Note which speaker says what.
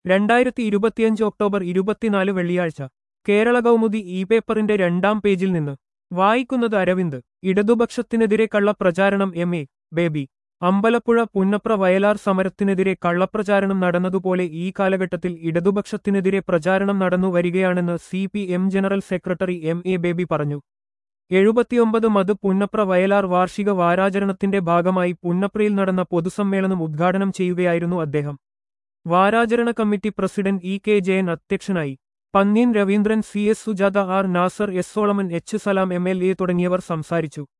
Speaker 1: രണ്ടായിരത്തി ഇരുപത്തിയഞ്ച് ഒക്ടോബർ ഇരുപത്തിനാല് വെള്ളിയാഴ്ച കേരള കൗമുദി ഇ പേപ്പറിന്റെ രണ്ടാം പേജിൽ നിന്ന് വായിക്കുന്നത് അരവിന്ദ് ഇടതുപക്ഷത്തിനെതിരെ കള്ളപ്രചാരണം എം എ ബേബി അമ്പലപ്പുഴ പുന്നപ്ര വയലാർ സമരത്തിനെതിരെ കള്ളപ്രചാരണം നടന്നതുപോലെ ഈ കാലഘട്ടത്തിൽ ഇടതുപക്ഷത്തിനെതിരെ പ്രചാരണം നടന്നു വരികയാണെന്ന് C P M general secretary M A Baby പറഞ്ഞു എഴുപത്തിയൊമ്പത് മത് പുന്നപ്ര വയലാർ വാർഷിക വാരാചരണത്തിന്റെ ഭാഗമായി പുന്നപ്രയിൽ നടന്ന പൊതുസമ്മേളനം ഉദ്ഘാടനം ചെയ്യുകയായിരുന്നു അദ്ദേഹം വാരാചരണ committee president E K Jayan അധ്യക്ഷനായി Pannyan Raveendran C S Sujatha R Nasar S Solomon H Salam M L A തുടങ്ങിയവർ സംസാരിച്ചു